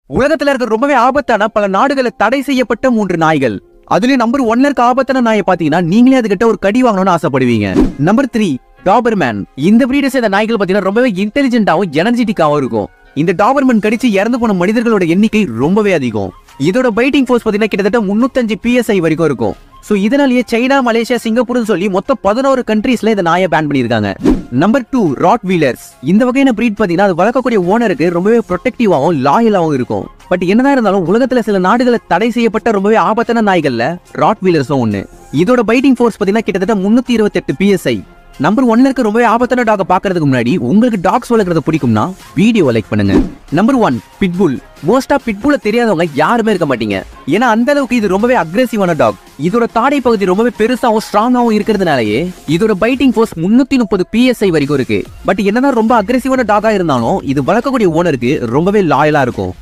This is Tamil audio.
உலகத்துல இருக்க ரொம்பவே ஆபத்தான பல நாடுகளை தடை செய்யப்பட்ட மூன்று நாய்கள் அதுலயும் நம்பர் ஒன்ல இருக்க ஆபத்தான நாயை பாத்தீங்கன்னா நீங்களே அதுகிட்ட ஒரு கடி வாங்கணும்னு ஆசைப்படுவீங்க நம்பர் த்ரீ டாபர்மேன் இந்த பிரீடை சேர்ந்த நாய்கள் பாத்தீங்கன்னா ரொம்பவே இன்டெலிஜென்ட்டாவும் எனர்ஜெட்டிக்காவும் இருக்கும் இந்த டாபர்மேன் கடிச்சு இறந்து போன மனிதர்களோட எண்ணிக்கை ரொம்பவே அதிகம் இதோட பைட்டிங் ஃபோர்ஸ் பாத்தீங்கன்னா கிட்டத்தட்ட முன்னூத்தஞ்சு பிஎஸ்ஐ வரைக்கும் இருக்கும் சோ இதனாலேயே சைனா மலேசியா சிங்கப்பூர்னு சொல்லி மொத்தம் பதினோரு கண்ட்ரீஸ்ல இந்த நாயை பேன் பண்ணியிருக்காங்க நம்பர் டூ ராட் வீலர்ஸ் இந்த வகையான பிரீட் பாத்தீங்கன்னா அது வளர்க்கக்கூடிய ஓனருக்கு ரொம்பவே ப்ரொடெக்டிவாகவும் லாயலாகவும் இருக்கும் பட் என்னதான் இருந்தாலும் உலகத்துல சில நாடுகளை தடை செய்யப்பட்ட ரொம்பவே ஆபத்தான நாய்கள்ல ராட் வீலர்ஸும் ஒண்ணு இதோட பைட்டிங் ஃபோர்ஸ் பாத்தீங்கன்னா கிட்டத்தட்ட முன்னூத்தி இருபத்தெட்டு பிஎஸ்ஐ நம்பர் ஒன்ல இருக்க ரொம்பவே ஆபத்தான டாக பாக்குறதுக்கு முன்னாடி உங்களுக்கு டாக்ஸ் வளர்க்கறது பிடிக்கும்னா வீடியோ லைக் பண்ணுங்க நம்பர் ஒன் பிட்புல் மோஸ்டா பிட்புல தெரியாதவங்க யாருமே இருக்க மாட்டீங்க ஏன்னா அந்த அளவுக்கு இது ரொம்பவே அக்ரெசிவான டாக் இதோட தாடை பகுதி ரொம்பவே பெருசாவும் ஸ்ட்ராங்காவும் இருக்கிறதுனாலயே இதோட பைட்டிங் ஃபோர்ஸ் முன்னூத்தி முப்பது பிஎஸ்ஐ வரைக்கும் இருக்கு பட் என்னதான் ரொம்ப அக்ரெசிவான டாகா இருந்தாலும் இது வளர்க்கக்கூடிய ஓனருக்கு ரொம்பவே லாயலா இருக்கும்